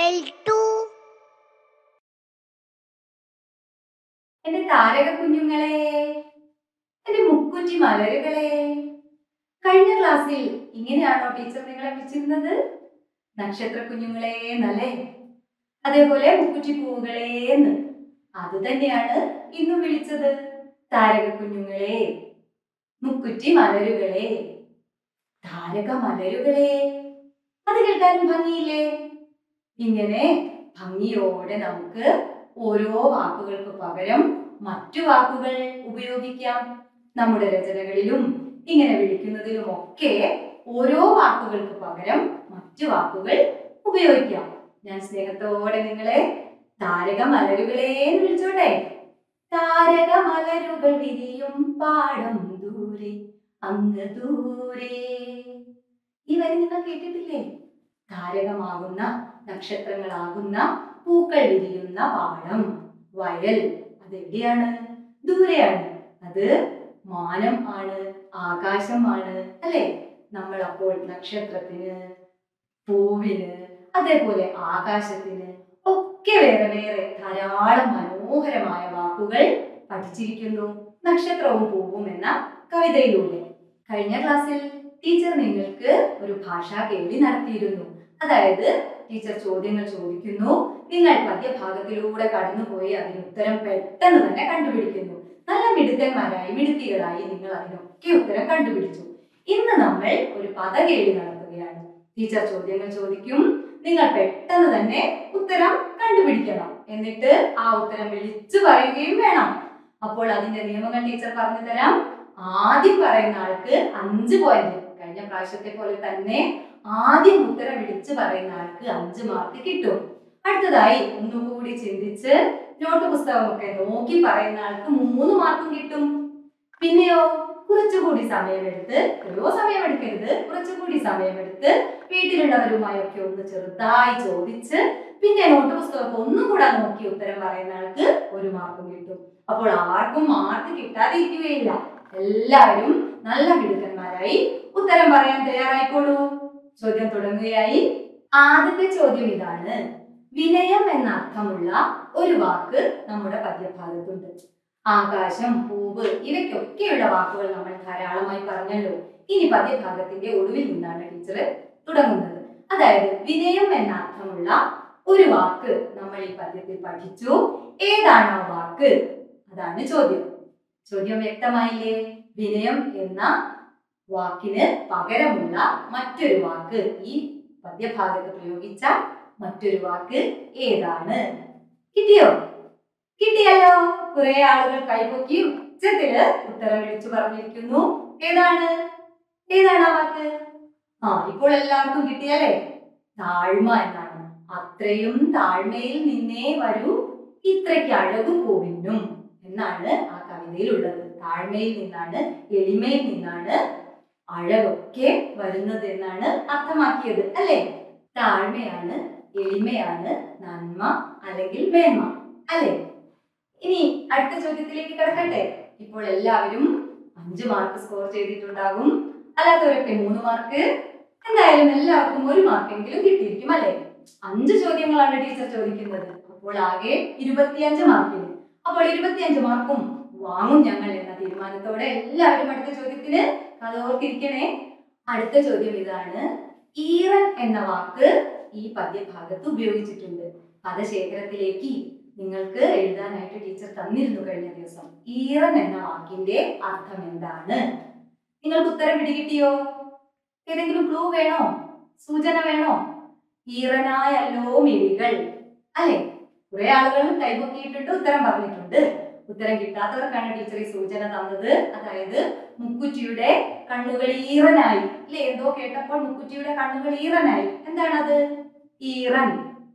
L2 എന്റെ താരക കുഞ്ഞുങ്ങളെ എന്റെ മുക്കുറ്റി മലരുകളെ കഴിഞ്ഞ ക്ലാസ്സിൽ ഇങ്ങനെയാണോ ടീച്ചർ നിങ്ങളെ വിളിച്ചിരുന്നത് നക്ഷത്ര കുഞ്ഞുങ്ങളെ എന്നല്ലേ അതേപോലെ മുക്കുറ്റി പൂവുകളെ എന്ന് അത് തന്നെയാണ് ഇന്നും വിളിച്ചത് താരക കുഞ്ഞുങ്ങളെ മുക്കുറ്റി മലരുകളെ താരക മലരുകളെ അത് കേൾക്കാനും ഭംഗിയില്ലേ ഇങ്ങനെ ഭംഗിയോടെ നമുക്ക് ഓരോ വാക്കുകൾക്ക് പകരം മറ്റു വാക്കുകൾ ഉപയോഗിക്കാം നമ്മുടെ രചനകളിലും ഇങ്ങനെ വിളിക്കുന്നതിലും ഒക്കെ ഓരോ വാക്കുകൾക്ക് പകരം മറ്റു വാക്കുകൾ ഉപയോഗിക്കാം ഞാൻ സ്നേഹത്തോടെ നിങ്ങളെ താരക മലരുകളെ എന്ന് വിളിച്ചോട്ടെ താരക മലരുകൾ വിരിയും പാടം ദൂരെ അങ്ങ് ദൂരെ ഈ വരി നിങ്ങൾ കേട്ടിട്ടില്ലേ താരകമാകുന്ന നക്ഷത്രങ്ങളാകുന്ന പൂക്കൾ വിരിയുന്ന പാടം വയൽ അതെവിടെയാണ് ദൂരെയാണ് അത് മാനം ആണ് ആകാശമാണ് അല്ലെ നമ്മൾ അപ്പോൾ നക്ഷത്രത്തിന് പൂവിന് അതേപോലെ ആകാശത്തിന് ഒക്കെ വേറെ വേറെ ധാരാളം മനോഹരമായ വാക്കുകൾ പഠിച്ചിരിക്കുന്നു നക്ഷത്രവും പൂവും എന്ന കവിതയിലൂടെ കഴിഞ്ഞ ക്ലാസ്സിൽ ടീച്ചർ നിങ്ങൾക്ക് ഒരു ഭാഷാ കേൾവി നടത്തിയിരുന്നു അതായത് ടീച്ചർ ചോദ്യങ്ങൾ ചോദിക്കുന്നു നിങ്ങൾ പദ്യഭാഗത്തിലൂടെ കടന്നുപോയി അതിന് ഉത്തരം പെട്ടെന്ന് തന്നെ കണ്ടുപിടിക്കുന്നു നല്ല മിടുക്കന്മാരായി മിടുക്കികളായി നിങ്ങൾ അതിനൊക്കെ ഉത്തരം കണ്ടുപിടിച്ചു ഇന്ന് നമ്മൾ ഒരു പദകേളി നടത്തുകയാണ് ടീച്ചർ ചോദ്യങ്ങൾ ചോദിക്കും നിങ്ങൾ പെട്ടെന്ന് തന്നെ ഉത്തരം കണ്ടുപിടിക്കണം എന്നിട്ട് ആ ഉത്തരം വിളിച്ചു പറയുകയും വേണം അപ്പോൾ അതിന്റെ നിയമങ്ങൾ ടീച്ചർ പറഞ്ഞു തരാം ആദ്യം പറയുന്ന ആൾക്ക് അഞ്ച് പോയിന്റ് കഴിഞ്ഞ പ്രാവശ്യത്തെ പോലെ തന്നെ ആദ്യം ഉത്തരം വിളിച്ചു പറയുന്ന ആൾക്ക് അഞ്ച് മാർക്ക് കിട്ടും അടുത്തതായി ഒന്നുകൂടി ചിന്തിച്ച് നോട്ട് പുസ്തകമൊക്കെ നോക്കി പറയുന്ന ആൾക്ക് മൂന്ന് മാർക്കും കിട്ടും പിന്നെയോ കുറച്ചുകൂടി സമയമെടുത്ത് എത്രയോ സമയമെടുക്കരുത് കുറച്ചുകൂടി സമയമെടുത്ത് വീട്ടിലുള്ളവരുമായൊക്കെ ഒന്ന് ചെറുതായി ചോദിച്ച് പിന്നെ നോട്ട് പുസ്തകമൊക്കെ ഒന്നും കൂടെ നോക്കി ഉത്തരം പറയുന്ന ആൾക്ക് ഒരു മാർക്കും കിട്ടും അപ്പോൾ ആർക്കും മാർക്ക് കിട്ടാതിരിക്കുകയില്ല എല്ലാവരും നല്ല മിടുക്കന്മാരായി ഉത്തരം പറയാൻ തയ്യാറായിക്കോളൂ ചോദ്യം തുടങ്ങുകയായി ആദ്യത്തെ ചോദ്യം ഇതാണ് വിനയം എന്ന അർത്ഥമുള്ള ഒരു വാക്ക് നമ്മുടെ പദ്യഭാഗത്തുണ്ട് ആകാശം പൂവ് ഇവയ്ക്കൊക്കെയുള്ള വാക്കുകൾ നമ്മൾ ധാരാളമായി പറഞ്ഞല്ലോ ഇനി പദ്യഭാഗത്തിന്റെ ഒടുവിൽ നിന്നാണ് ടീച്ചർ തുടങ്ങുന്നത് അതായത് വിനയം എന്ന അർത്ഥമുള്ള ഒരു വാക്ക് നമ്മൾ ഈ പദ്യത്തിൽ പഠിച്ചു ഏതാണ് ആ വാക്ക് അതാണ് ചോദ്യം ചോദ്യം വ്യക്തമായില്ലേ വിനയം എന്ന വാക്കിന് പകരമുള്ള മറ്റൊരു വാക്ക് ഈ പദ്യഭാഗത്ത് പ്രയോഗിച്ച മറ്റൊരു വാക്ക് ഏതാണ് കിട്ടിയോ കിട്ടിയല്ലോ കുറെ ആളുകൾ കൈപൊക്കി ഉച്ചത്തില് ഉത്തരം വിളിച്ചു പറഞ്ഞിരിക്കുന്നു ഏതാണ് ഏതാണ് ആ വാക്ക് ആ ഇപ്പോൾ എല്ലാവർക്കും കിട്ടിയല്ലേ താഴ്മ എന്നാണ് അത്രയും താഴ്മയിൽ നിന്നേ വരൂ ഇത്രയ്ക്ക് അഴകു പോവിനും എന്നാണ് ആ കവിതയിലുള്ളത് താഴ്മയിൽ നിന്നാണ് എളിമയിൽ നിന്നാണ് അഴകൊക്കെ വരുന്നത് എന്നാണ് അർത്ഥമാക്കിയത് അല്ലേ താഴ്മയാണ് എളിമയാണ് നന്മ അല്ലെങ്കിൽ മേന്മ അല്ലേ ഇനി അടുത്ത ചോദ്യത്തിലേക്ക് കിടക്കട്ടെ ഇപ്പോൾ എല്ലാവരും അഞ്ച് മാർക്ക് സ്കോർ ചെയ്തിട്ടുണ്ടാകും അല്ലാത്തവരൊക്കെ മൂന്ന് മാർക്ക് എന്തായാലും എല്ലാവർക്കും ഒരു മാർക്കെങ്കിലും കിട്ടിയിരിക്കും അല്ലേ അഞ്ച് ചോദ്യങ്ങളാണ് ടീച്ചർ ചോദിക്കുന്നത് അപ്പോൾ ആകെ ഇരുപത്തിയഞ്ച് മാർക്കിന് അപ്പോൾ ഇരുപത്തിയഞ്ച് മാർക്കും വാങ്ങും ഞങ്ങൾ എന്ന തീരുമാനത്തോടെ എല്ലാവരും അടുത്ത ചോദ്യത്തിന് കഥോർത്തിരിക്കണേ അടുത്ത ചോദ്യം ഇതാണ് ഈറൻ എന്ന വാക്ക് ഈ പദ്യഭാഗത്ത് ഉപയോഗിച്ചിട്ടുണ്ട് പദശേഖരത്തിലേക്ക് നിങ്ങൾക്ക് എഴുതാനായിട്ട് ടീച്ചർ തന്നിരുന്നു കഴിഞ്ഞ ദിവസം ഈറൻ എന്ന വാക്കിന്റെ അർത്ഥം എന്താണ് നിങ്ങൾക്ക് ഉത്തരം പിടികിട്ടിയോ ഏതെങ്കിലും ക്ലൂ വേണോ സൂചന വേണോ ഈറനായല്ലോ മിഴികൾ അല്ലെ കുറെ ആളുകൾ കൈപൊക്കിയിട്ടുണ്ട് ഉത്തരം പറഞ്ഞിട്ടുണ്ട് ഉത്തരം കിട്ടാത്തവർക്കാണ് ടീച്ചർ ഈ സൂചന തന്നത് അതായത് മുക്കുറ്റിയുടെ കണ്ണുകൾ ഈറനായി അല്ലെ എന്തോ കേട്ടപ്പോൾ മുക്കുറ്റിയുടെ കണ്ണുകൾ ഈറനായി എന്താണത് ഈറൻ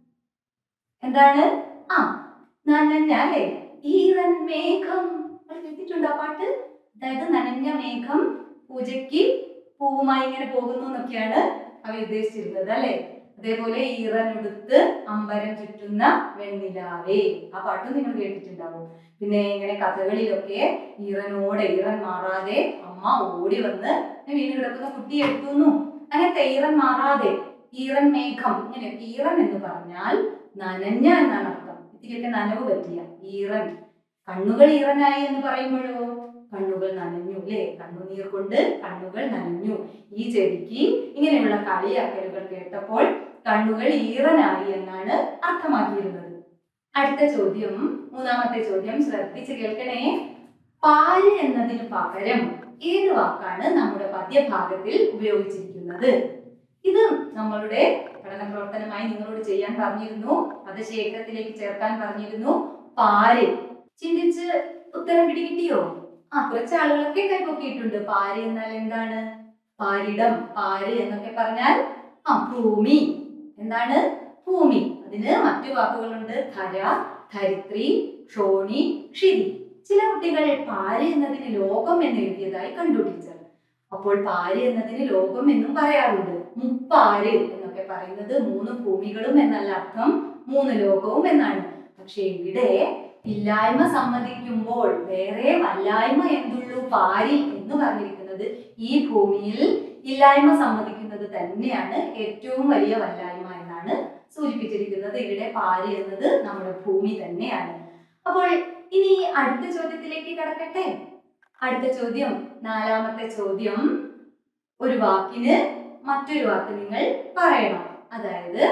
എന്താണ് ആ നനഞ്ഞ അല്ലെ ഈറൻ മേഘം നിങ്ങൾ കേട്ടിട്ടുണ്ടോ ആ പാട്ട് അതായത് നനഞ്ഞ മേഘം പൂജയ്ക്ക് പൂവുമായി ഇങ്ങനെ പോകുന്നു എന്നൊക്കെയാണ് അവ ഉദ്ദേശിച്ചിരുന്നത് അല്ലെ അതേപോലെ ഈറനെടുത്ത് അമ്പരം ചുറ്റുന്ന വെണ്ണിലാവേ ആ പാട്ടും നിങ്ങൾ കേട്ടിട്ടുണ്ടാവും പിന്നെ ഇങ്ങനെ കഥകളിലൊക്കെ ഈറനോടെ ഈറൻ മാറാതെ അമ്മ ഓടി വന്ന് വീണ് കിടക്കുന്ന കുട്ടി എടുത്തുന്നു അങ്ങനത്തെ ഈറൻ മാറാതെ ഈറൻ മേഘം ഇങ്ങനെ ഈറൻ എന്ന് പറഞ്ഞാൽ നനഞ്ഞ എന്നാണ് അർത്ഥം ഇത്തിരിയൊക്കെ നനവ് പറ്റിയ ഈറൻ കണ്ണുകൾ ഈറനായി എന്ന് പറയുമ്പോഴോ കണ്ണുകൾ നനഞ്ഞു അല്ലേ കണ്ണുനീർ കൊണ്ട് കണ്ണുകൾ നനഞ്ഞു ഈ ചെടിക്ക് ഇങ്ങനെയുള്ള കളിയാക്കലുകൾ കേട്ടപ്പോൾ കണ്ണുകൾ ഈറനായി എന്നാണ് അർത്ഥമാക്കിയിരുന്നത് അടുത്ത ചോദ്യം മൂന്നാമത്തെ ചോദ്യം ശ്രദ്ധിച്ച് കേൾക്കണേ പാല് എന്നതിന് പകരം ഏത് വാക്കാണ് നമ്മുടെ പദ്യഭാഗത്തിൽ ഉപയോഗിച്ചിരിക്കുന്നത് ഇത് നമ്മളുടെ പഠന പ്രവർത്തനമായി നിങ്ങളോട് ചെയ്യാൻ പറഞ്ഞിരുന്നു പദശേഖരത്തിലേക്ക് ചേർക്കാൻ പറഞ്ഞിരുന്നു പാല് ചിന്തിച്ച് ഉത്തരം പിടികിട്ടിയോ ആ കുറച്ച് ആളുകളൊക്കെ കൈപ്പൊക്കിയിട്ടുണ്ട് പാല് എന്നാൽ എന്താണ് പാരിടം പാല് എന്നൊക്കെ പറഞ്ഞാൽ ആ ഭൂമി എന്താണ് ഭൂമി അതിന് മറ്റു വാക്കുകളുണ്ട് ധര ധരിത്രി ക്ഷോണി ക്ഷിതി ചില കുട്ടികൾ പാല് എന്നതിന് ലോകം എന്ന് എഴുതിയതായി കണ്ടു ടീച്ചർ അപ്പോൾ പാല് എന്നതിന് ലോകം എന്നും പറയാറുണ്ട് മുപ്പാല് എന്നൊക്കെ പറയുന്നത് മൂന്ന് ഭൂമികളും എന്നല്ല അർത്ഥം മൂന്ന് ലോകവും എന്നാണ് പക്ഷെ ഇവിടെ ഇല്ലായ്മ സമ്മതിക്കുമ്പോൾ വേറെ വല്ലായ്മ എന്തുള്ളൂ പാരിൽ എന്ന് പറഞ്ഞിരിക്കുന്നത് ഈ ഭൂമിയിൽ ഇല്ലായ്മ സമ്മതിക്കുന്നത് തന്നെയാണ് ഏറ്റവും വലിയ വല്ലായ്മ എന്നാണ് സൂചിപ്പിച്ചിരിക്കുന്നത് ഇവിടെ പാല് എന്നത് നമ്മുടെ ഭൂമി തന്നെയാണ് അപ്പോൾ ഇനി അടുത്ത ചോദ്യത്തിലേക്ക് കടക്കട്ടെ അടുത്ത ചോദ്യം നാലാമത്തെ ചോദ്യം ഒരു വാക്കിന് മറ്റൊരു വാക്ക് നിങ്ങൾ പറയണം അതായത്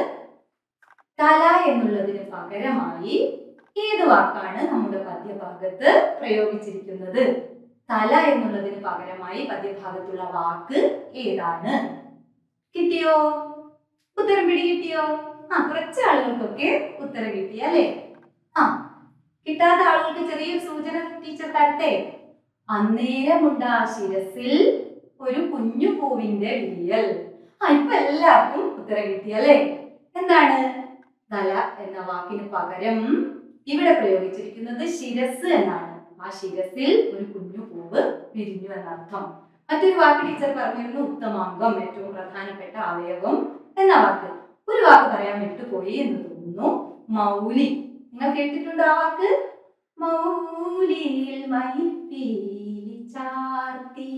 തല എന്നുള്ളതിന് പകരമായി ഏത് വാക്കാണ് നമ്മുടെ പദ്യഭാഗത്ത് പ്രയോഗിച്ചിരിക്കുന്നത് തല എന്നുള്ളതിന് പകരമായി പദ്യഭാഗത്തുള്ള വാക്ക് ഏതാണ് കിട്ടിയോ ഉത്തരം പിടി കിട്ടിയോ ആ കുറച്ച് ആളുകൾക്കൊക്കെ ഉത്തരം കിട്ടി അല്ലേ ആ കിട്ടാത്ത ആളുകൾക്ക് ചെറിയൊരു സൂചന ടീച്ചർ തരട്ടെ അന്നേരമുണ്ട് ആ ശിരസിൽ ഒരു കുഞ്ഞു പൂവിന്റെ വിരിയൽ ആ ഇപ്പൊ എല്ലാവർക്കും ഉത്തരം കിട്ടി അല്ലേ എന്താണ് തല എന്ന വാക്കിന് പകരം ഇവിടെ പ്രയോഗിച്ചിരിക്കുന്നത് ശിരസ് എന്നാണ് ആ ശിരസിൽ ഒരു കുഞ്ഞു പൂവ് വിരിഞ്ഞു എന്നർത്ഥം മറ്റൊരു വാക്ക് ടീച്ചർ പറഞ്ഞിരുന്നു ഉത്തമാംഗം ഏറ്റവും പ്രധാനപ്പെട്ട അവയവം എന്ന വാക്ക് ഒരു വാക്ക് പറയാൻ വിട്ടുപോയി എന്ന് തോന്നുന്നു മൗലി നിങ്ങൾ കേട്ടിട്ടുണ്ടോ ആ വാക്ക് മൗലിയിൽ മയിൽപ്പീലി ചാർത്തി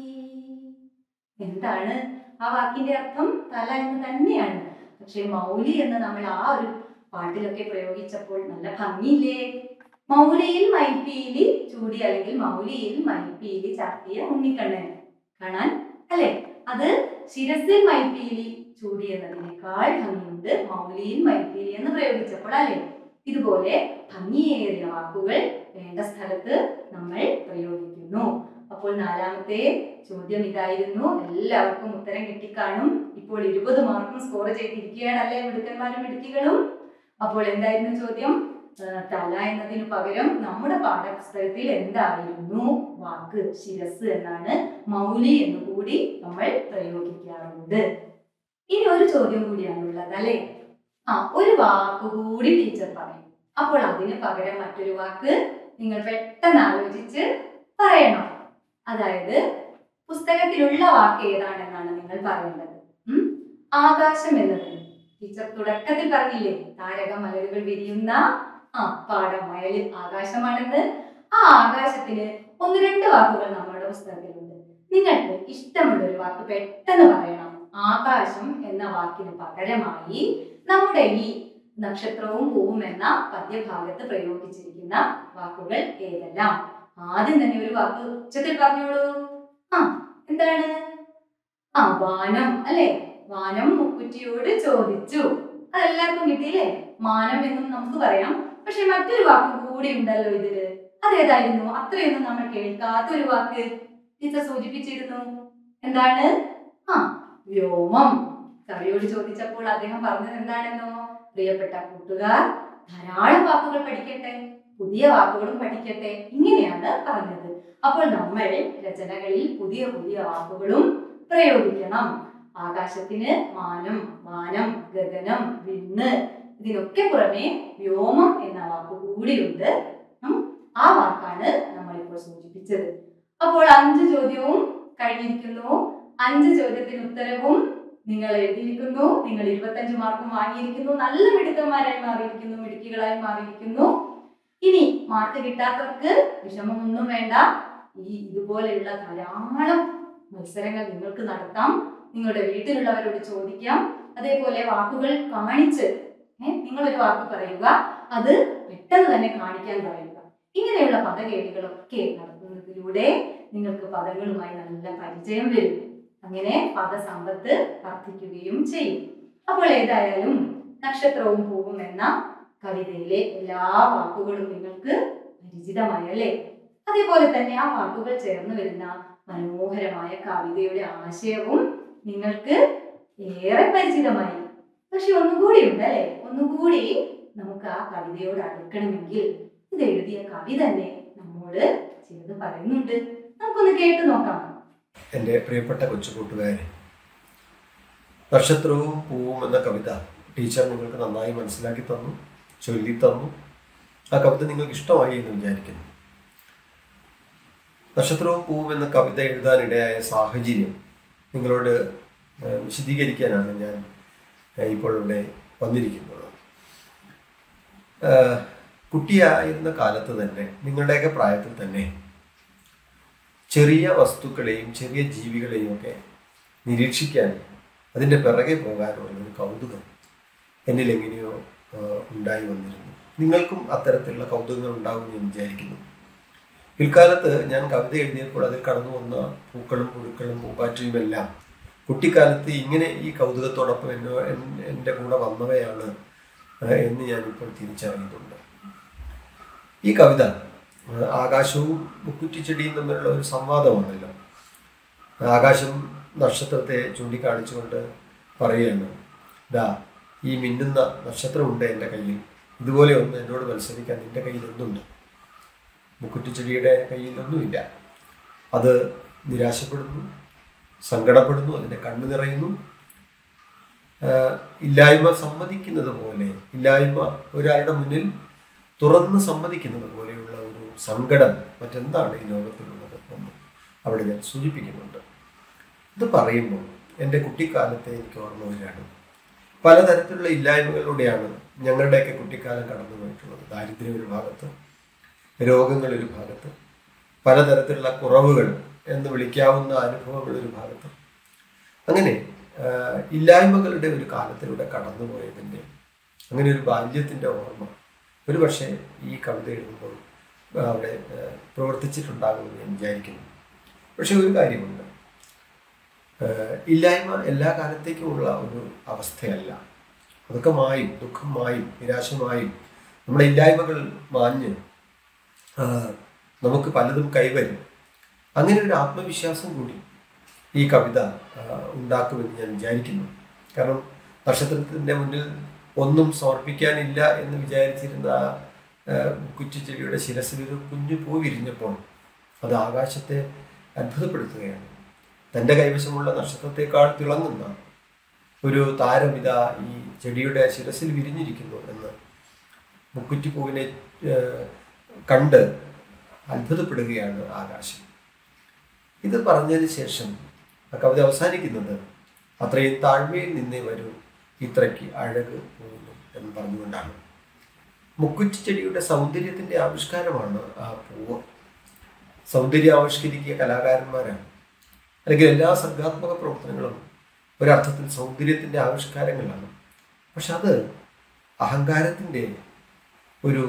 എന്താണ് ആ വാക്കിന്റെ അർത്ഥം തല എന്ന് തന്നെയാണ് പക്ഷെ മൗലി എന്ന് നമ്മൾ ആ ഒരു പാട്ടിലൊക്കെ പ്രയോഗിച്ചപ്പോൾ നല്ല ഭംഗിയില്ലേ മൗലിയിൽ മൈപ്പീലി ചൂടി അല്ലെങ്കിൽ മൗലിയിൽ മൈപ്പീലി ചാർത്തിയ ഉണ്ണിക്കണ്ണൻ കാണാൻ അല്ലെ അത് ശിരസിൽ മൈപ്പീലി ചൂടി എന്നതിനേക്കാൾ ഭംഗിയുണ്ട് മൗലിയിൽ മൈപ്പീലി എന്ന് പ്രയോഗിച്ചപ്പോൾ അല്ലെ ഇതുപോലെ ഭംഗിയേറിയ വാക്കുകൾ വേണ്ട സ്ഥലത്ത് നമ്മൾ പ്രയോഗിക്കുന്നു അപ്പോൾ നാലാമത്തെ ചോദ്യം ഇതായിരുന്നു എല്ലാവർക്കും ഉത്തരം കിട്ടിക്കാണും ഇപ്പോൾ ഇരുപത് മാർക്കും സ്കോർ ചെയ്തിരിക്കുകയാണല്ലേ മിടുക്കന്മാരും മിടുക്കികളും അപ്പോൾ എന്തായിരുന്നു ചോദ്യം ആ, തല എന്നതിന് പകരം നമ്മുടെ പാഠപുസ്തകത്തിൽ എന്തായിരുന്നു വാക്ക് ശിരസ് എന്നാണ് മൗലി എന്ന് കൂടി നമ്മൾ പ്രയോഗിക്കാറുണ്ട് ഇനി ഒരു ചോദ്യം കൂടിയാണുള്ളത് അല്ലേ ആ ഒരു വാക്ക് കൂടി ടീച്ചർ പറയും അപ്പോൾ അതിന് പകരം മറ്റൊരു വാക്ക് നിങ്ങൾ പെട്ടെന്ന് ആലോചിച്ച് പറയണം അതായത് പുസ്തകത്തിലുള്ള വാക്ക് ഏതാണെന്നാണ് നിങ്ങൾ പറയേണ്ടത് ഉം? ആകാശം എന്നത് ടീച്ചർ തുടക്കത്തിൽ പറഞ്ഞില്ലേ താരക മലരുകൾ വിരിയുന്ന ആ പാടം വയലിൽ ആകാശമാണെന്ന് ആ ആകാശത്തിന് ഒന്ന് രണ്ട് വാക്കുകൾ നമ്മുടെ പുസ്തകത്തിലുണ്ട് നിങ്ങൾക്ക് ഇഷ്ടമുള്ള ഒരു വാക്ക് പെട്ടെന്ന് പറയണം ആകാശം എന്ന വാക്കിന് പകരമായി നമ്മുടെ ഈ നക്ഷത്രവും പൂവും എന്ന പദ്യഭാഗത്ത് പ്രയോഗിച്ചിരിക്കുന്ന വാക്കുകൾ ഏതെല്ലാം ആദ്യം തന്നെ ഒരു വാക്ക് ഉച്ചത്തിൽ പറഞ്ഞോളൂ ആ എന്താണ് ആ വാനം അല്ലെ വാനം മുക്കുറ്റിയോട് ചോദിച്ചു അതെല്ലാവർക്കും കിട്ടിയില്ലേ മാനം എന്നും നമുക്ക് പറയാം പക്ഷെ മറ്റൊരു വാക്ക് കൂടി ഉണ്ടല്ലോ ഇതില് അതേതായിരുന്നു അത്രയൊന്നും നമ്മൾ കേൾക്കാത്ത ഒരു വാക്ക് ടീച്ചർ സൂചിപ്പിച്ചിരുന്നു എന്താണ് ആ വ്യോമം കവിയോട് ചോദിച്ചപ്പോൾ അദ്ദേഹം പറഞ്ഞത് എന്താണെന്നോ പ്രിയപ്പെട്ട കൂട്ടുകാർ ധാരാളം വാക്കുകൾ പഠിക്കട്ടെ പുതിയ വാക്കുകളും പഠിക്കട്ടെ ഇങ്ങനെയാണ് പറഞ്ഞത് അപ്പോൾ നമ്മൾ രചനകളിൽ പുതിയ പുതിയ വാക്കുകളും പ്രയോഗിക്കണം ആകാശത്തിന് മാനം വാനം ഗഗനം വിണ്ണ് ഇതിനൊക്കെ പുറമെ വ്യോമം എന്ന വാക്ക് കൂടിയുണ്ട് ഉം, ആ വാക്കാണ് നമ്മളിപ്പോൾ സൂചിപ്പിച്ചത് അപ്പോൾ അഞ്ച് ചോദ്യവും കഴിഞ്ഞിരിക്കുന്നു അഞ്ച് ചോദ്യത്തിന് ഉത്തരവും നിങ്ങൾ എഴുതിയിരിക്കുന്നു നിങ്ങൾ ഇരുപത്തഞ്ച് മാർക്കും വാങ്ങിയിരിക്കുന്നു നല്ല മിടുക്കന്മാരായി മാറിയിരിക്കുന്നു മിടുക്കികളായി മാറിയിരിക്കുന്നു ഇനി മാർക്ക് കിട്ടാത്തവർക്ക് വിഷമമൊന്നും വേണ്ട ഈ ഇതുപോലെയുള്ള ധാരാളം മത്സരങ്ങൾ നിങ്ങൾക്ക് നടത്താം നിങ്ങളുടെ വീട്ടിലുള്ളവരോട് ചോദിക്കാം അതേപോലെ വാക്കുകൾ കാണിച്ച് ഏഹ് നിങ്ങളൊരു വാക്ക് പറയുക അത് പെട്ടെന്ന് തന്നെ കാണിക്കാൻ പറയുക ഇങ്ങനെയുള്ള പദകേടുകളൊക്കെ നടത്തുന്നതിലൂടെ നിങ്ങൾക്ക് പദങ്ങളുമായി നല്ല പരിചയം വരും അങ്ങനെ പദസമ്പത്ത് വർദ്ധിക്കുകയും ചെയ്യും അപ്പോൾ ഏതായാലും നക്ഷത്രവും പൂവും എന്ന കവിതയിലെ എല്ലാ വാക്കുകളും നിങ്ങൾക്ക് പരിചിതമായി അല്ലേ അതേപോലെ തന്നെ ആ വാക്കുകൾ ചേർന്ന് വരുന്ന മനോഹരമായ കവിതയുടെ ആശയവും നിങ്ങൾക്ക് ഏറെ പരിചിതമായി പക്ഷെ ഒന്നുകൂടി ഉണ്ട് അല്ലെ ഒന്നുകൂടി നമുക്ക് ആ കവിതയോട് അടുക്കണമെങ്കിൽ ഇത് എഴുതിയ കവി തന്നെ നമ്മോട് ചിലത് പറയുന്നുണ്ട് നമുക്കൊന്ന് കേട്ടു നോക്കാം എൻ്റെ പ്രിയപ്പെട്ട കൊച്ചു കൂട്ടുകാരെ നക്ഷത്രവും പൂവും എന്ന കവിത ടീച്ചർ നിങ്ങൾക്ക് നന്നായി മനസ്സിലാക്കി തന്നു ചൊല്ലി തന്നു ആ കവിത നിങ്ങൾക്ക് ഇഷ്ടമായി എന്ന് വിചാരിക്കുന്നു നക്ഷത്രവും പൂവും എന്ന കവിത എഴുതാനിടയായ സാഹചര്യം നിങ്ങളോട് ഏഹ്, വിശദീകരിക്കാനാണ് ഞാൻ ഏഹ്, ഇപ്പോൾ ഇവിടെ വന്നിരിക്കുന്നത് ഏഹ്, കുട്ടിയായിരുന്ന കാലത്ത് തന്നെ നിങ്ങളുടെയൊക്കെ പ്രായത്തിൽ തന്നെ ചെറിയ വസ്തുക്കളെയും ചെറിയ ജീവികളെയും ഒക്കെ നിരീക്ഷിക്കാൻ അതിൻ്റെ പിറകെ പോകാനുള്ള ഒരു കൗതുകം എന്നിൽ എങ്ങനെയോ ആ, ഉണ്ടായി വന്നിരുന്നു നിങ്ങൾക്കും അത്തരത്തിലുള്ള കൗതുകങ്ങൾ ഉണ്ടാകുമെന്ന് ഞാൻ വിചാരിക്കുന്നു പിൽക്കാലത്ത് ഞാൻ കവിത എഴുതിയപ്പോൾ അതിൽ കടന്നു വന്ന പൂക്കളും പുഴുക്കളും പൂപ്പാറ്റയും എല്ലാം കുട്ടിക്കാലത്ത് ഇങ്ങനെ ഈ കൗതുകത്തോടൊപ്പം എന്നോ എൻ- എൻ്റെ കൂടെ വന്നവയാണ് ആ, എന്ന് ഞാനിപ്പോൾ തിരിച്ചറിയുന്നുണ്ട് ഈ കവിത ആ, ആകാശവും മുക്കുറ്റിച്ചെടിയും തമ്മിലുള്ള ഒരു സംവാദമാണല്ലോ ആകാശം നക്ഷത്രത്തെ ചൂണ്ടിക്കാണിച്ചുകൊണ്ട് പറയുകയാണ് ദാ ഈ മിന്നുന്ന നക്ഷത്രമുണ്ട് എൻ്റെ കയ്യിൽ ഇതുപോലെ ഒന്ന് എന്നോട് മത്സരിക്കാൻ നിന്റെ കയ്യിൽ ഒന്നുണ്ട് മുക്കുറ്റിച്ചെടിയുടെ കയ്യിൽ ഒന്നുമില്ല അത് നിരാശപ്പെടുന്നു സങ്കടപ്പെടുന്നു അതിൻ്റെ കണ്ണു നിറയുന്നു ആഹ് ഇല്ലായ്മ സമ്മതിക്കുന്നത് പോലെ ഇല്ലായ്മ ഒരാളുടെ മുന്നിൽ തുറന്ന് സമ്മതിക്കുന്നത് പോലെയുള്ള ഒരു സങ്കടം മറ്റെന്താണ് ഈ ലോകത്തിലുള്ളത് എന്ന് അവിടെ ഞാൻ സൂചിപ്പിക്കുന്നുണ്ട് ഇത് പറയുമ്പോൾ എൻ്റെ കുട്ടിക്കാലത്തെ എനിക്ക് ഓർമ്മ വരികയാണ് പലതരത്തിലുള്ള ഇല്ലായ്മകളിലൂടെയാണ് ഞങ്ങളുടെയൊക്കെ കുട്ടിക്കാലം കടന്നു പോയിട്ടുള്ളത് ദാരിദ്ര്യം ഒരു ഭാഗത്ത് രോഗങ്ങൾ ഒരു ഭാഗത്ത് പലതരത്തിലുള്ള കുറവുകൾ എന്ന് വിളിക്കാവുന്ന അനുഭവങ്ങൾ ഒരു ഭാഗത്ത് അങ്ങനെ ആ, ഇല്ലായ്മകളുടെ ഒരു കാലത്തിലൂടെ കടന്നുപോയതിൻ്റെ അങ്ങനെ ഒരു ബാല്യത്തിൻ്റെ ഓർമ്മ ഒരു പക്ഷേ ഈ കവിത എഴുതുമ്പോൾ ആ, അവിടെ ആ, പ്രവർത്തിച്ചിട്ടുണ്ടാകുമെന്ന് ഞാൻ വിചാരിക്കുന്നു പക്ഷെ ഒരു കാര്യമുണ്ട് ആ, ഇല്ലായ്മ എല്ലാ കാലത്തേക്കുമുള്ള ഒരു അവസ്ഥയല്ല അതൊക്കെ മായും ദുഃഖം മായും നിരാശ മായും നമ്മുടെ ഇല്ലായ്മകൾ മാഞ്ഞ് ആ, നമുക്ക് പലതും കൈവരും അങ്ങനെ ഒരു ആത്മവിശ്വാസം കൂടി ഈ കവിത ആ, ഉണ്ടാക്കുമെന്ന് ഞാൻ വിചാരിക്കുന്നു കാരണം നക്ഷത്രത്തിൻ്റെ മുന്നിൽ ഒന്നും സമർപ്പിക്കാനില്ല എന്ന് വിചാരിച്ചിരുന്ന ആ, ആ, കുറ്റിച്ചെടിയുടെ ശിരസിൽ ഒരു കുഞ്ഞു പൂ വിരിഞ്ഞപ്പോൾ അത് ആകാശത്തെ അത്ഭുതപ്പെടുത്തുകയാണ് തൻ്റെ കൈവശമുള്ള നക്ഷത്രത്തെക്കാൾ തിളങ്ങുന്ന ഒരു താരം ഇതാ ഈ ചെടിയുടെ ശിരസിൽ വിരിഞ്ഞിരിക്കുന്നു എന്ന് മുക്കുറ്റിപ്പൂവിനെ ഏഹ്, കണ്ട് അത്ഭുതപ്പെടുകയാണ് ആകാശം ഇത് പറഞ്ഞതിന് ശേഷം ആ കവിത അവസാനിക്കുന്നത് അത്രയും താഴ്മയിൽ നിന്നേ വരൂ ഇത്രയ്ക്ക് അഴക് പോകുന്നു എന്ന് പറഞ്ഞുകൊണ്ടാണ് മുക്കുറ്റി ചെടിയുടെ സൗന്ദര്യത്തിന്റെ ആവിഷ്കാരമാണ് ആ പൂവ് സൗന്ദര്യം ആവിഷ്കരിക്കുക കലാകാരന്മാരാണ് അല്ലെങ്കിൽ എല്ലാ സർഗാത്മക പ്രവർത്തനങ്ങളും ഒരർത്ഥത്തിൽ സൗന്ദര്യത്തിന്റെ ആവിഷ്കാരങ്ങളാണ് പക്ഷെ അത് അഹങ്കാരത്തിന്റെ ഒരു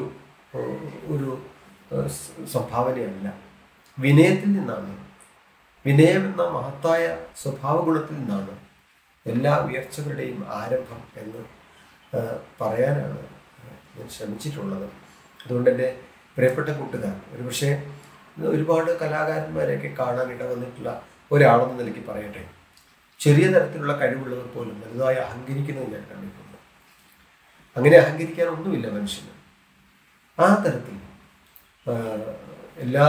ഒരു ഏഹ്, സ- സംഭാവനയല്ല വിനയത്തിൽ നിന്നാണ് വിനയം എന്ന മഹത്തായ സ്വഭാവ ഗുണത്തിൽ നിന്നാണ് എല്ലാ ഉയർച്ചകളുടെയും ആരംഭം എന്ന് ഏഹ്, പറയാനാണ് ഞാൻ ശ്രമിച്ചിട്ടുള്ളത് അതുകൊണ്ട് എൻ്റെ പ്രിയപ്പെട്ട കൂട്ടുകാർ ഒരുപക്ഷെ ഒരുപാട് കലാകാരന്മാരെയൊക്കെ കാണാൻ ഇടവന്നിട്ടുള്ള ഒരാളെന്ന നിലയ്ക്ക് പറയട്ടെ ചെറിയ തരത്തിലുള്ള കഴിവുള്ളവർ പോലും വലുതായി അഹങ്കരിക്കുന്നത് ഞാൻ കണ്ടിട്ടുണ്ട് അങ്ങനെ അഹങ്കരിക്കാൻ ഒന്നുമില്ല മനുഷ്യന് ആ തരത്തിൽ ആ, എല്ലാ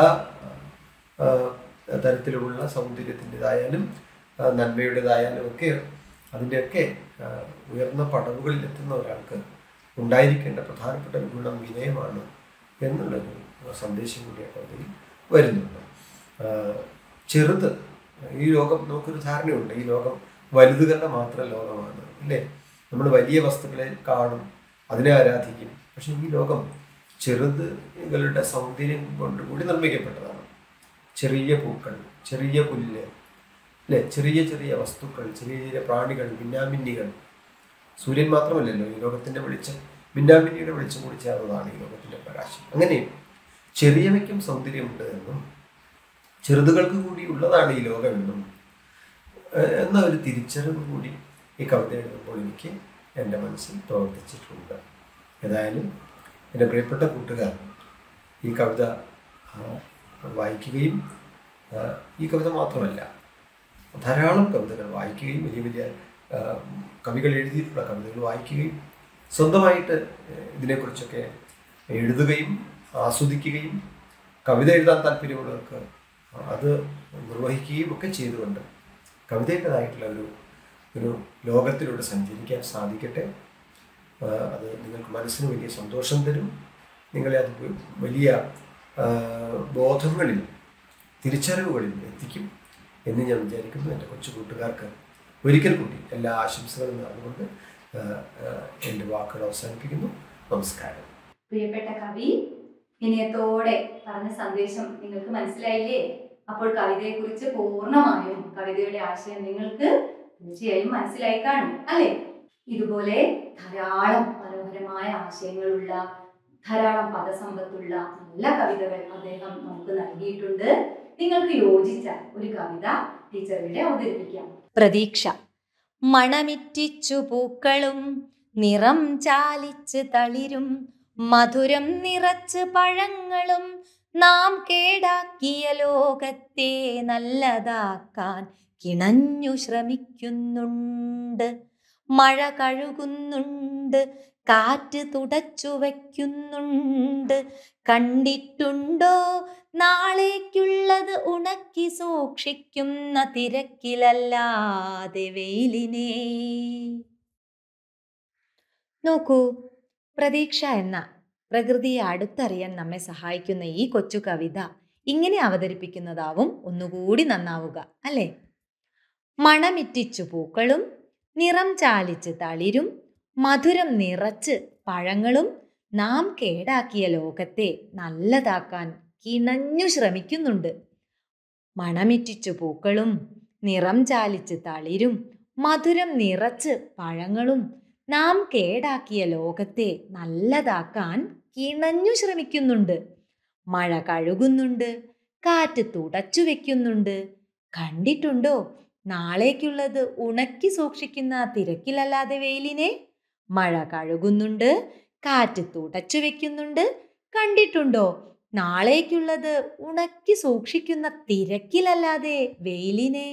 ആ, തരത്തിലുമുള്ള സൗന്ദര്യത്തിൻ്റെതായാലും ആ, നന്മയുടേതായാലും ഒക്കെ അതിൻ്റെയൊക്കെ ആ, ഉയർന്ന പടവുകളിൽ എത്തുന്ന ഒരാൾക്ക് ഉണ്ടായിരിക്കേണ്ട പ്രധാനപ്പെട്ട ഒരു ഗുണം വിനയമാണ് എന്നുള്ളൊരു സന്ദേശം കൂടി അതിൽ വരുന്നുണ്ട് ആ, ചെറുത് ഈ ലോകം നമുക്കൊരു ധാരണയുണ്ട് ഈ ലോകം വലുതുകളുടെ മാത്രം ലോകമാണ് ഇല്ലേ നമ്മൾ വലിയ വസ്തുക്കളെ കാണും അതിനെ ആരാധിക്കും പക്ഷെ ഈ ലോകം ചെറുതുകളുടെ സൗന്ദര്യം കൊണ്ട് കൂടി നിർമ്മിക്കപ്പെട്ടതാണ് ചെറിയ പൂക്കൾ ചെറിയ പുല്ല് അല്ലെ ചെറിയ ചെറിയ വസ്തുക്കൾ ചെറിയ ചെറിയ പ്രാണികൾ മിന്നാമിന്നികൾ സൂര്യൻ മാത്രമല്ലല്ലോ ഈ ലോകത്തിൻ്റെ വെളിച്ചം മിന്നാമിന്നിയുടെ വെളിച്ചം കൂടി ചേർന്നതാണ് ഈ ലോകത്തിൻ്റെ പ്രകാശം അങ്ങനെ ചെറിയവയ്ക്കും സൗന്ദര്യമുണ്ട് എന്നും ചെറുതുകൾക്ക് കൂടി ഉള്ളതാണ് ഈ ലോകമെന്നും ഏഹ് എന്ന ഒരു തിരിച്ചറിവ് കൂടി ഈ കവിത എഴുതുമ്പോൾ എനിക്ക് എൻ്റെ മനസ്സിൽ പ്രവർത്തിച്ചിട്ടുണ്ട് ഏതായാലും എൻ്റെ പ്രിയപ്പെട്ട കൂട്ടുകാർ ഈ കവിത ആ, വായിക്കുകയും ആ, ഈ കവിത മാത്രമല്ല ധാരാളം കവിതകൾ വായിക്കുകയും വലിയ വലിയ ആ, കവികൾ എഴുതിയിട്ടുള്ള കവിതകൾ വായിക്കുകയും സ്വന്തമായിട്ട് ഏഹ്, ഇതിനെക്കുറിച്ചൊക്കെ എഴുതുകയും ആസ്വദിക്കുകയും കവിത എഴുതാൻ താല്പര്യമുള്ളവർക്ക് അത് നിർവഹിക്കുകയും ഒക്കെ ചെയ്തുകൊണ്ട് കവിതയുടേതായിട്ടുള്ള ഒരു ഒരു ലോകത്തിലൂടെ സഞ്ചരിക്കാൻ സാധിക്കട്ടെ ആ, അത് നിങ്ങൾക്ക് മനസ്സിന് വലിയ സന്തോഷം തരും നിങ്ങളെ അത് വ- വലിയ ആ, ബോധങ്ങളിൽ തിരിച്ചറിവുകളിൽ എത്തിക്കും എന്ന് ഞാൻ വിചാരിക്കുന്നു എൻ്റെ കൊച്ചു കൂട്ടുകാർക്ക് ഒരിക്കൽ കൂടി എല്ലാ ആശംസകളും നേർന്നുകൊണ്ട് ആ, ആ, എൻ്റെ വാക്കുകൾ അവസാനിപ്പിക്കുന്നു നമസ്കാരം പ്രിയപ്പെട്ട കവി വിനയത്തോടെ പറഞ്ഞ സന്ദേശം നിങ്ങൾക്ക് മനസ്സിലായില്ലേ അപ്പോൾ കവിതയെക്കുറിച്ച് പൂർണ്ണമായും കവിതയുടെ ആശയം നിങ്ങൾക്ക് തീർച്ചയായും മനസ്സിലായി കാണും അല്ലേ ഇതുപോലെ ധാരാളം മനോഹരമായ ആശയങ്ങളുള്ള ധാരാളം പദസമ്പത്തുള്ള നല്ല കവിതകൾ അദ്ദേഹം നമുക്ക് നൽകിയിട്ടുണ്ട് നിങ്ങൾക്ക് യോജിച്ച ഒരു കവിത ടീച്ചർ ഇവിടെ അവതരിപ്പിക്കാം പ്രതീക്ഷ മണമിറ്റിച്ചു പൂക്കളും നിറം ചാലിച്ച് തളിരും മധുരം നിറച്ച് പഴങ്ങളും നാം കേടാക്കിയ ലോകത്തെ നല്ലതാക്കാൻ കിണഞ്ഞു ശ്രമിക്കുന്നുണ്ട് മഴ കഴുകുന്നുണ്ട് കാറ്റ് തുടച്ചു വയ്ക്കുന്നുണ്ട് കണ്ടിട്ടുണ്ടോ നാളേക്കുള്ളത് ഉണക്കി സൂക്ഷിക്കുന്ന തിരക്കിലല്ലാതെ വെയിലിനെ നോക്കൂ പ്രതീക്ഷ എന്ന പ്രകൃതിയെ അടുത്തറിയാൻ നമ്മെ സഹായിക്കുന്ന ഈ കൊച്ചു കവിത ഇങ്ങനെ അവതരിപ്പിക്കുന്നതാവും ഒന്നുകൂടി നന്നാവുക അല്ലേ മണമിറ്റിച്ചു പൂക്കളും നിറം ചാലിച്ച് തളിരും മധുരം നിറച്ച് പഴങ്ങളും നാം കേടാക്കിയ ലോകത്തെ നല്ലതാക്കാൻ കിണഞ്ഞു ശ്രമിക്കുന്നുണ്ട് മണമിറ്റിച്ചു പൂക്കളും നിറം ചാലിച്ച് തളിരും മധുരം നിറച്ച് പഴങ്ങളും നാം കേടാക്കിയ ലോകത്തെ നല്ലതാക്കാൻ കിണഞ്ഞു ശ്രമിക്കുന്നുണ്ട് മഴ കഴുകുന്നുണ്ട് കാറ്റ് തുടച്ചു വെക്കുന്നുണ്ട് കണ്ടിട്ടുണ്ടോ നാളേക്കുള്ളത് ഉണക്കി സൂക്ഷിക്കുന്ന തിരക്കിലല്ലാതെ വെയിലിനെ മഴ കഴുകുന്നുണ്ട് കാറ്റ് തുടച്ചു വെക്കുന്നുണ്ട് കണ്ടിട്ടുണ്ടോ നാളേക്കുള്ളത് ഉണക്കി സൂക്ഷിക്കുന്ന തിരക്കിലല്ലാതെ വെയിലിനെ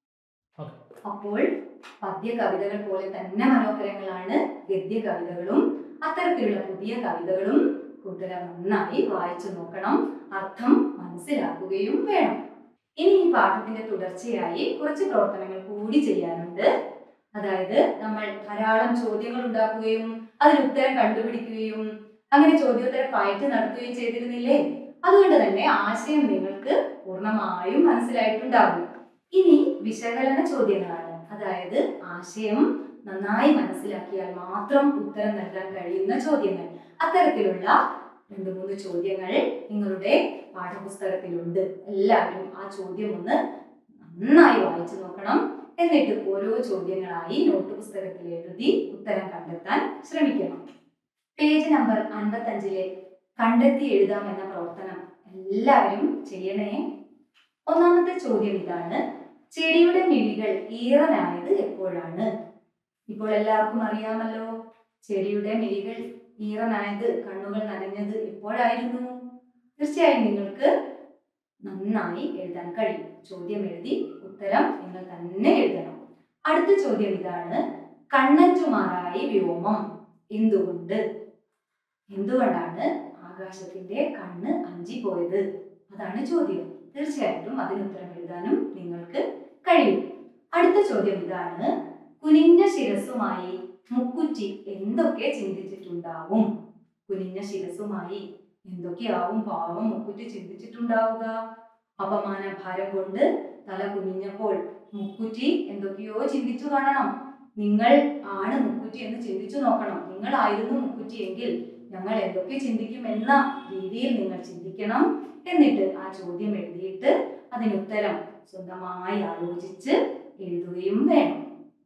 അപ്പോൾ പദ്യ കവിതകൾ പോലെ തന്നെ മനോഹരങ്ങളാണ് ഗദ്യ കവിതകളും അത്തരത്തിലുള്ള പുതിയ കവിതകളും കൂട്ടുകാർ നന്നായി വായിച്ചു നോക്കണം അർത്ഥം മനസ്സിലാക്കുകയും വേണം ഇനി ഈ പാഠത്തിന്റെ തുടർച്ചയായി കുറച്ച് പ്രവർത്തനങ്ങൾ കൂടി ചെയ്യാനുണ്ട് അതായത് നമ്മൾ ധാരാളം ചോദ്യങ്ങൾ ഉണ്ടാക്കുകയും അതിന് ഉത്തരം കണ്ടുപിടിക്കുകയും അങ്ങനെ ചോദ്യോത്തര ഫയറ്റ് നടത്തുകയും ചെയ്തിരുന്നില്ലേ അതുകൊണ്ട് തന്നെ ആശയം നിങ്ങൾക്ക് പൂർണ്ണമായും മനസ്സിലായിട്ടുണ്ടാകും ഇനി വിശകലന ചോദ്യങ്ങളാണ് അതായത് ആശയം നന്നായി മനസ്സിലാക്കിയാൽ മാത്രം ഉത്തരം നൽകാൻ കഴിയുന്ന ചോദ്യങ്ങൾ അത്തരത്തിലുള്ള രണ്ട് മൂന്ന് ചോദ്യങ്ങൾ നിങ്ങളുടെ പാഠപുസ്തകത്തിലുണ്ട് എല്ലാവരും ആ ചോദ്യം ഒന്ന് നന്നായി വായിച്ചു നോക്കണം എന്നിട്ട് ഓരോ ചോദ്യങ്ങളായി നോട്ട് പുസ്തകത്തിൽ എഴുതി ഉത്തരം കണ്ടെത്താൻ ശ്രമിക്കണം പേജ് നമ്പർ അൻപത്തഞ്ചിലെ കണ്ടെത്തി എഴുതാം എന്ന പ്രവർത്തനം എല്ലാവരും ചെയ്യണേ ഒന്നാമത്തെ ചോദ്യം ഇതാണ് ചെടിയുടെ മിഴികൾ ഈറനായത് എപ്പോഴാണ് ഇപ്പോൾ എല്ലാവർക്കും അറിയാമല്ലോ ചെടിയുടെ മിഴികൾ ഈറനായത് കണ്ണുകൾ നനഞ്ഞത് എപ്പോഴായിരുന്നു തീർച്ചയായും നിങ്ങൾക്ക് നന്നായി എഴുതാൻ കഴിയും ചോദ്യം എഴുതി ഉത്തരം നിങ്ങൾ തന്നെ എഴുതണം അടുത്ത ചോദ്യം ഇതാണ് കണ്ണഞ്ചുമാറായി വ്യോമം എന്തുകൊണ്ട് എന്തുകൊണ്ടാണ് ആകാശത്തിന്റെ കണ്ണ് അഞ്ചി പോയത് അതാണ് ചോദ്യം തീർച്ചയായിട്ടും അതിന് ഉത്തരം എഴുതാനും നിങ്ങൾക്ക് കഴിയും അടുത്ത ചോദ്യം ഇതാണ് കുനിഞ്ഞ ശിരസുമായി മുക്കുറ്റി എന്തൊക്കെ ചിന്തിച്ചിട്ടുണ്ടാവും കുനിഞ്ഞ ശിരസുമായി എന്തൊക്കെയാവും പാവം മുക്കുറ്റി ചിന്തിച്ചിട്ടുണ്ടാവുക അപമാന ഭാരം കൊണ്ട് തല കുനിഞ്ഞപ്പോൾ മുക്കുറ്റി എന്തൊക്കെയോ ചിന്തിച്ചു കാണണം നിങ്ങൾ ആണ് മുക്കുറ്റി എന്ന് ചിന്തിച്ചു നോക്കണം നിങ്ങളായിരുന്നു മുക്കുറ്റി എങ്കിൽ ഞങ്ങൾ എന്തൊക്കെ ചിന്തിക്കും എന്ന രീതിയിൽ നിങ്ങൾ ചിന്തിക്കണം എന്നിട്ട് ആ ചോദ്യം എഴുതിയിട്ട് അതിനുത്തരം സ്വന്തമായി ആലോചിച്ച് എഴുതുകയും വേണം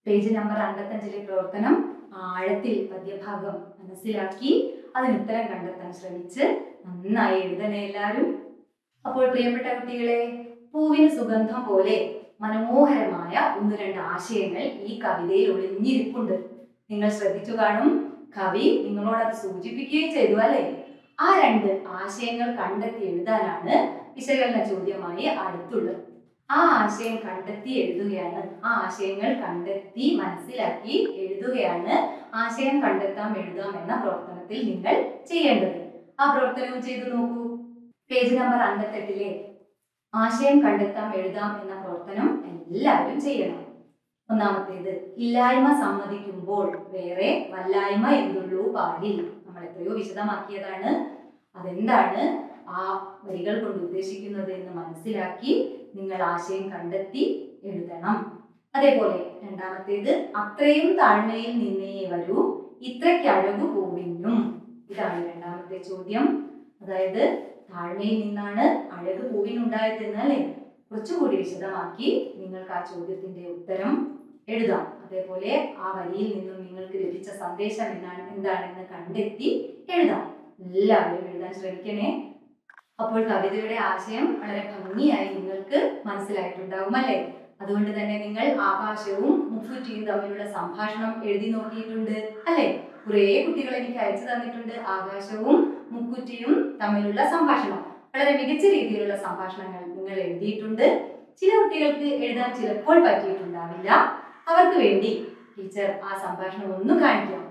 പേജ് നമ്പർ അമ്പത്തഞ്ചിലെ പ്രവർത്തനം ആഴത്തിൽ പദ്യഭാഗം മനസ്സിലാക്കി അതിന് ഉത്തരം കണ്ടെത്താൻ ശ്രമിച്ച് നന്നായി എഴുതണേ എല്ലാവരും അപ്പോൾ പ്രിയപ്പെട്ട കുട്ടികളെ പൂവിന് സുഗന്ധം പോലെ മനോഹരമായ ഒന്ന് രണ്ട് ആശയങ്ങൾ ഈ കവിതയിൽ ഒളിഞ്ഞിരിപ്പുണ്ട് നിങ്ങൾ ശ്രദ്ധിച്ചു കാണും കവി നിങ്ങളോട് അത് സൂചിപ്പിക്കുകയും ചെയ്തു അല്ലേ ആ രണ്ട് ആശയങ്ങൾ കണ്ടെത്തി എഴുതാനാണ് വിശകലന ചോദ്യമായി അടുത്തുള്ളത് ആ ആശയം കണ്ടെത്തി എഴുതുകയാണ് ആ ആശയങ്ങൾ കണ്ടെത്തി മനസ്സിലാക്കി എഴുതുകയാണ് ആശയം കണ്ടെത്താം എഴുതാം എന്ന പ്രവർത്തനത്തിൽ നിങ്ങൾ ചെയ്യേണ്ടത് ആ പ്രവർത്തനവും ചെയ്തു നോക്കൂ പേജ് നമ്പർ അൻപത്തെട്ടിലെ ആശയം കണ്ടെത്താം എഴുതാം എന്ന പ്രവർത്തനം എല്ലാവരും ചെയ്യണം ഒന്നാമത്തേത് ഇല്ലായ്മ സമ്മതിക്കുമ്പോൾ വേറെ വല്ലായ്മ എന്തുള്ളൂ പാടിൽ നമ്മൾ എത്രയോ വിശദമാക്കിയതാണ് അതെന്താണ് ആ വരികൾ കൊണ്ട് ഉദ്ദേശിക്കുന്നത് എന്ന് മനസ്സിലാക്കി നിങ്ങൾ ആശയം കണ്ടെത്തി എഴുതണം അതേപോലെ രണ്ടാമത്തേത് അത്രയും താഴ്മയിൽ നിന്നേ വരൂ ഇത്രയ്ക്ക് അഴകു പൂവിനും ഇതാണ് രണ്ടാമത്തെ ചോദ്യം അതായത് താഴ്മയിൽ നിന്നാണ് അഴക് പൂവിനുണ്ടായത് എന്നല്ലേ കുറച്ചുകൂടി വിശദമാക്കി നിങ്ങൾക്ക് ആ ചോദ്യത്തിന്റെ ഉത്തരം എഴുതാം അതേപോലെ ആ വരിയിൽ നിന്നും നിങ്ങൾക്ക് ലഭിച്ച സന്ദേശം എന്നാണ് എന്താണെന്ന് കണ്ടെത്തി എഴുതാം എല്ലാവരും എഴുതാൻ ശ്രമിക്കണേ അപ്പോൾ കവിതയുടെ ആശയം വളരെ ഭംഗിയായി നിങ്ങൾക്ക് മനസ്സിലായിട്ടുണ്ടാകും അല്ലേ അതുകൊണ്ട് തന്നെ നിങ്ങൾ ആകാശവും മുഫുറ്റിയും തമ്മിലുള്ള സംഭാഷണം എഴുതി നോക്കിയിട്ടുണ്ട് അല്ലേ കുറേ കുട്ടികൾ എനിക്ക് അയച്ചു തന്നിട്ടുണ്ട് ആകാശവും മുക്കുറ്റിയും തമ്മിലുള്ള സംഭാഷണം വളരെ മികച്ച രീതിയിലുള്ള സംഭാഷണങ്ങൾ നിങ്ങൾ എഴുതിയിട്ടുണ്ട് ചില കുട്ടികൾക്ക് എഴുതാൻ ചിലപ്പോൾ പറ്റിയിട്ടുണ്ടാവില്ല അവർക്ക് വേണ്ടി ടീച്ചർ ആ സംഭാഷണം ഒന്ന് കാണിക്കാം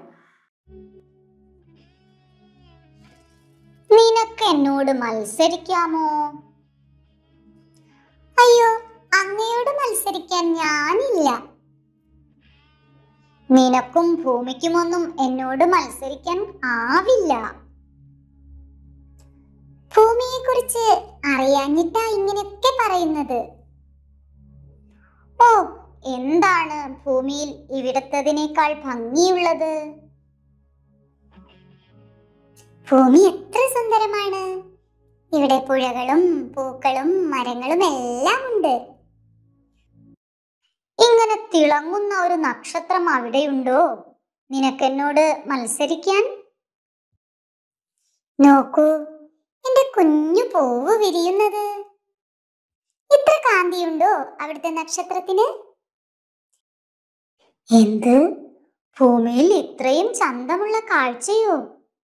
നിനക്ക് എന്നോട് മത്സരിക്കാമോ അയ്യോ അങ്ങയോട് മത്സരിക്കാൻ ഞാനില്ല നിനക്കും ഭൂമിക്കുമൊന്നും എന്നോട് മത്സരിക്കാൻ ആവില്ല ഭൂമിയെ കുറിച്ച് അറിയാഞ്ഞിട്ടാ ഇങ്ങനെയൊക്കെ പറയുന്നത് ഓ എന്താണ് ഭൂമിയിൽ ഇവിടത്തതിനേക്കാൾ ഭംഗിയുള്ളത് ഭൂമി എത്ര സുന്ദരമാണ് ഇവിടെ പുഴകളും പൂക്കളും മരങ്ങളും എല്ലാം ഉണ്ട് ഇങ്ങനെ തിളങ്ങുന്ന ഒരു നക്ഷത്രം അവിടെയുണ്ടോ നിനക്കെന്നോട് മത്സരിക്കാൻ നോക്കൂ എന്റെ കുഞ്ഞു പൂവ് വിരിയുന്നത് ഇത്ര കാന്തിയുണ്ടോ അവിടുത്തെ നക്ഷത്രത്തിന് എന്ത് ഭൂമിയിൽ ഇത്രയും ചന്തമുള്ള കാഴ്ചയോ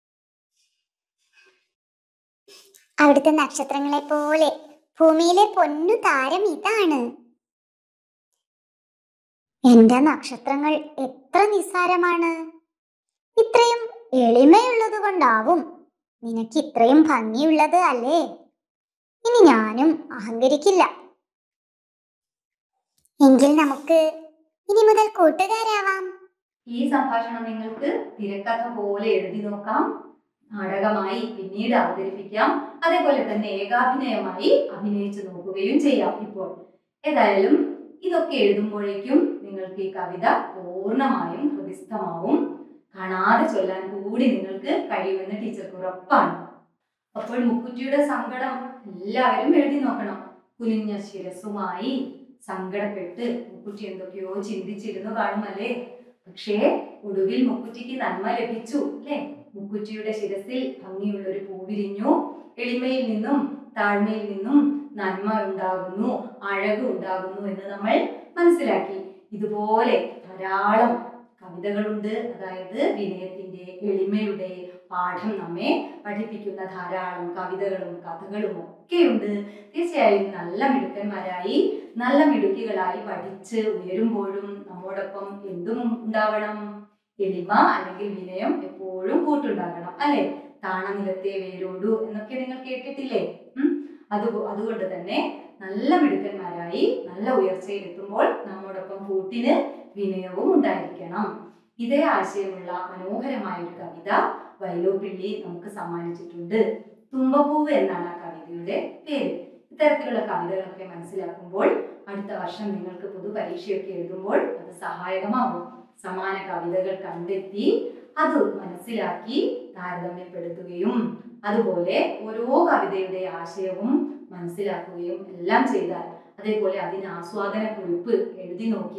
അവിടുത്തെ നക്ഷത്രങ്ങളെ പോലെ ഭൂമിയിലെ പൊന്നു താരം ഇതാണ് എന്റെ നക്ഷത്രങ്ങൾ എത്ര നിസ്സാരമാണ് ഇത്രയും എളിമയുള്ളത് കൊണ്ടാവും നിനക്ക് ഇത്രയും ഭംഗിയുള്ളത് അല്ലേ ഇനി ഞാനും അഹങ്കരിക്കില്ല എങ്കിൽ നമുക്ക് ഇനി മുതൽ കൂട്ടുകാരാവാം ഈ സംഭാഷണം നിങ്ങൾക്ക് തിരക്കഥ പോലെ എഴുതി നോക്കാം നാടകമായി പിന്നീട് അവതരിപ്പിക്കാം അതേപോലെ തന്നെ ഏകാഭിനയമായി അഭിനയിച്ചു നോക്കുകയും ചെയ്യാം ഇപ്പോൾ ഏതായാലും ഇതൊക്കെ എഴുതുമ്പോഴേക്കും നിങ്ങൾക്ക് ഈ കവിത പൂർണ്ണമായും ഹൃദിസ്ഥമാവും കാണാതെ ചൊല്ലാൻ കൂടി നിങ്ങൾക്ക് കഴിയുമെന്ന് ടീച്ചർക്ക് ഉറപ്പാണ് അപ്പോൾ മുക്കുറ്റിയുടെ സങ്കടം എല്ലാവരും എഴുതി നോക്കണം കുനിഞ്ഞ ശിരസുമായി സങ്കടപ്പെട്ട് മുക്കുറ്റി എന്തൊക്കെയോ ചിന്തിച്ചിരുന്നു കാണുമല്ലേ പക്ഷേ ഒടുവിൽ മുക്കുറ്റിക്ക് നന്മ ലഭിച്ചു അല്ലേ മുക്കുറ്റിയുടെ ശിരസിൽ ഭംഗിയുള്ള ഒരു പൂവിരിഞ്ഞു എളിമയിൽ നിന്നും താഴ്മയിൽ നിന്നും നന്മ ഉണ്ടാകുന്നു അഴക് ഉണ്ടാകുന്നു എന്ന് നമ്മൾ മനസ്സിലാക്കി ഇതുപോലെ ധാരാളം കവിതകളുണ്ട് അതായത് വിനയത്തിന്റെ എളിമയുടെ പാഠം നമ്മെ പഠിപ്പിക്കുന്ന ധാരാളം കവിതകളും കഥകളും ഒക്കെയുണ്ട് തീർച്ചയായും നല്ല മിടുക്കന്മാരായി നല്ല മിടുക്കികളായി പഠിച്ച് ഉയരുമ്പോഴും നമ്മോടൊപ്പം എന്തും ഉണ്ടാവണം എളിമ അല്ലെങ്കിൽ വിനയം എപ്പോഴും കൂട്ടുണ്ടാകണം അല്ലെ താണനിലത്തെ വേരോടു എന്നൊക്കെ നിങ്ങൾ കേട്ടിട്ടില്ലേ ഉം? അത് അതുകൊണ്ട് തന്നെ നല്ല മിടുക്കന്മാരായി നല്ല ഉയർച്ചയിലെത്തുമ്പോൾ നമ്മോടൊപ്പം കൂട്ടിന് വിനയവും ഉണ്ടായിരിക്കണം ഇതേ ആശയമുള്ള മനോഹരമായ ഒരു കവിത വൈലോപ്പിള്ളി നമുക്ക് സമ്മാനിച്ചിട്ടുണ്ട് തുമ്പപ്പൂവ് എന്നാണ് ആ കവിതയുടെ പേര് ഇത്തരത്തിലുള്ള കവിതകളൊക്കെ മനസ്സിലാക്കുമ്പോൾ അടുത്ത വർഷം നിങ്ങൾക്ക് പൊതു പരീക്ഷയൊക്കെ എഴുതുമ്പോൾ അത് സഹായകമാകും സമാന കവിതകൾ കണ്ടെത്തി അത് മനസ്സിലാക്കി താരതമ്യപ്പെടുത്തുകയും അതുപോലെ ഓരോ കവിതയുടെ ആശയവും മനസ്സിലാക്കുകയും എല്ലാം ചെയ്താൽ അതേപോലെ അതിന് ആസ്വാദന കുറിപ്പ് എഴുതി നോക്കിയാൽ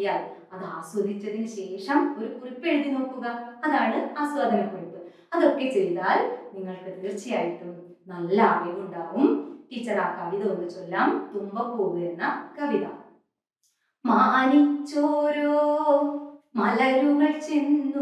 അത് ആസ്വദിച്ചതിന് ശേഷം ഒരു കുറിപ്പ് എഴുതി നോക്കുക അതാണ് ആസ്വാദന കുറിപ്പ് അതൊക്കെ ചെയ്താൽ നിങ്ങൾക്ക് തീർച്ചയായിട്ടും നല്ല അറിവുണ്ടാവും ടീച്ചർ ആ കവിത ഒന്ന് ചൊല്ലാം തുമ്പപ്പൂവ് എന്ന കവിത മാനിച്ചോരോ മലരുകൾ ചെന്നു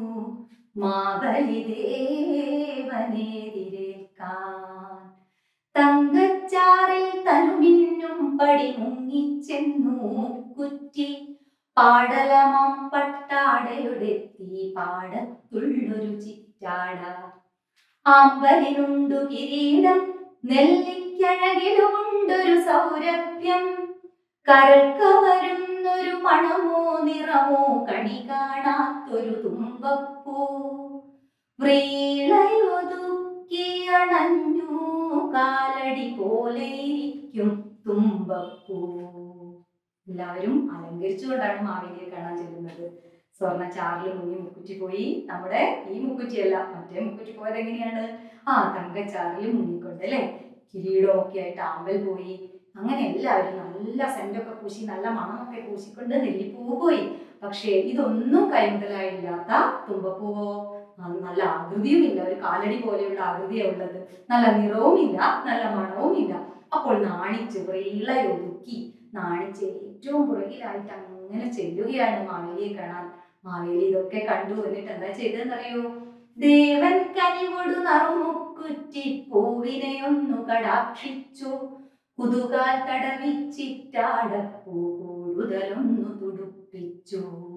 മാബലിദേവനെതിരേൽക്കാൻ തങ്കച്ചാറിൽ തനുമിന്നും പടി മുങ്ങിച്ചെന്നു മുക്കുറ്റി പാടലമം പട്ടാടയുടെ തീ പാടത്തുള്ളൊരു ചിറ്റാട ആമ്പലിനുണ്ടു കിരീടം നെല്ലിക്കഴകിലുമുണ്ടൊരു സൗരഭ്യം കരൾക്കവരുന്നൊരു മണമോ നിറമോ കണി കാണാത്തൊരു തുമ്പപ്പൂ വ്രീളയൊതുക്കി അണഞ്ഞു കാലടി പോലെ ഇരിക്കും തുമ്പപ്പൂ എല്ലാവരും അലങ്കരിച്ചുകൊണ്ടാണ് മാവേലിയെ കാണാൻ ചെല്ലുന്നത് സ്വർണ്ണ ചാറിൽ മുങ്ങി മുക്കുറ്റി പോയി നമ്മുടെ ഈ മുക്കുറ്റിയല്ല മറ്റേ മുക്കുറ്റി പോയത് എങ്ങനെയാണ് ആ തങ്കച്ചാറിൽ മുങ്ങിക്കൊണ്ട് അല്ലേ കിരീടമൊക്കെ ആയിട്ട് ആമ്പൽ പോയി അങ്ങനെ എല്ലാവരും നല്ല സെന്റൊക്കെ പൂശി നല്ല മണമൊക്കെ പൂശിക്കൊണ്ട് നെല്ലിപ്പൂ പോയി പക്ഷേ ഇതൊന്നും കൈമുതലായില്ലാത്ത തുമ്പപ്പൂവോ ആ, നല്ല ആകൃതിയുമില്ല ഒരു കാലടി പോലെയുള്ള ആകൃതിയാണ് ഉള്ളത് നല്ല നിറവുമില്ല നല്ല മണവുമില്ല അപ്പോൾ നാണിച്ച് വ്രീളയൊതുക്കി നാണിച്ച് ഏറ്റവും പുറകിലായിട്ട് അങ്ങനെ ചെല്ലുകയാണ് മാവേലിയെ കാണാൻ മാവേലി ഇതൊക്കെ കണ്ടു എന്നിട്ട് എന്താ ചെയ്തതെന്നറിയോ ദേവൻ കനിവൊടു നറുമുക്കുറ്റി പൂവിനെ ഒന്നു കടാക്ഷിച്ചു കുതുകാൽ തടവിച്ചിട്ടാടപ്പൂ കൂടുതലൊന്നു തുടുപ്പിച്ചു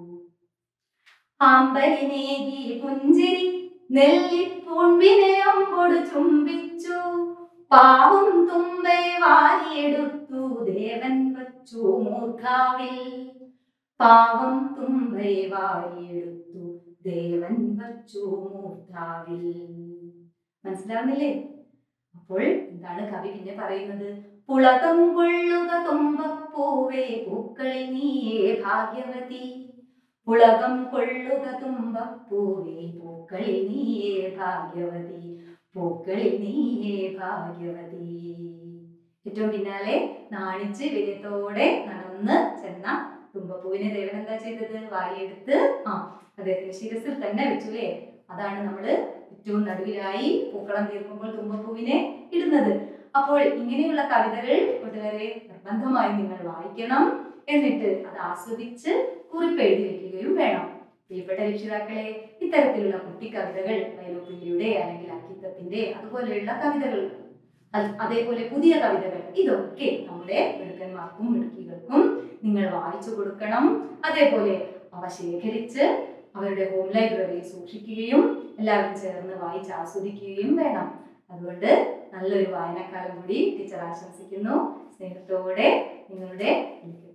ആമ്പലിനേകി പുഞ്ചിരി നെല്ലിപ്പൂൺവിനെ അമ്പൊടു ചുംബിച്ചു പാവം തുമ്പെ വാരിയെടുത്തു ദേവൻ വച്ചു മൂർഖാവിൽ പാവം തുമ്പെ വാരിയെടുത്തു ദേവൻ വച്ചു മൂർഖാവിൽ മനസ്സിലാവുന്നില്ലേ അപ്പോൾ എന്താണ് കവി പിന്നെ പറയുന്നത് പുളകം കൊള്ളുക തുമ്പപ്പൂവേ പൂക്കളിൽ നീയേ ഭാഗ്യവതി പുളകം കൊള്ളുക തുമ്പപ്പൂവേ പൂക്കളിൽ നീയേ ഭാഗ്യവതി പൂക്കളിൽ നീയേ ഭാഗ്യവതി ഏറ്റവും പിന്നാലെ നാണിച്ച് വിലയത്തോടെ നടന്ന് ചെന്ന തുമ്പപ്പൂവിനെ ദേവൻ എന്താ ചെയ്തത് വാരിയെടുത്ത് ആ അദ്ദേഹത്തിന്റെ ശിരസിൽ തന്നെ വെച്ചു അല്ലേ അതാണ് നമ്മള് ഏറ്റവും നടുവിലായി പൂക്കളം തീർക്കുമ്പോൾ തുമ്പപ്പൂവിനെ ഇടുന്നത് അപ്പോൾ ഇങ്ങനെയുള്ള കവിതകൾ കൂട്ടുകാരെ നിർബന്ധമായി നിങ്ങൾ വായിക്കണം എന്നിട്ട് അത് ആസ്വദിച്ച് കുറിപ്പ് എഴുതി വെക്കുകയും വേണം പ്രിയപ്പെട്ട രക്ഷിതാക്കളെ ഇത്തരത്തിലുള്ള കുട്ടി കവിതകൾ വൈലോപ്പിള്ളിയുടെ അല്ലെങ്കിൽ അക്കിത്തത്തിന്റെ അതുപോലെയുള്ള കവിതകൾ അത് അതേപോലെ പുതിയ കവിതകൾ ഇതൊക്കെ നമ്മുടെ മിടുക്കന്മാർക്കും മിടുക്കികൾക്കും നിങ്ങൾ വായിച്ചു കൊടുക്കണം അതേപോലെ അവ ശേഖരിച്ച് അവരുടെ ഹോം ലൈബ്രറിയിൽ സൂക്ഷിക്കുകയും എല്ലാവരും ചേർന്ന് വായിച്ച് ആസ്വദിക്കുകയും വേണം അതുകൊണ്ട് നല്ലൊരു വായനക്കാലം കൂടി ടീച്ചർ ആശംസിക്കുന്നു സ്നേഹത്തോടെ നിങ്ങളുടെ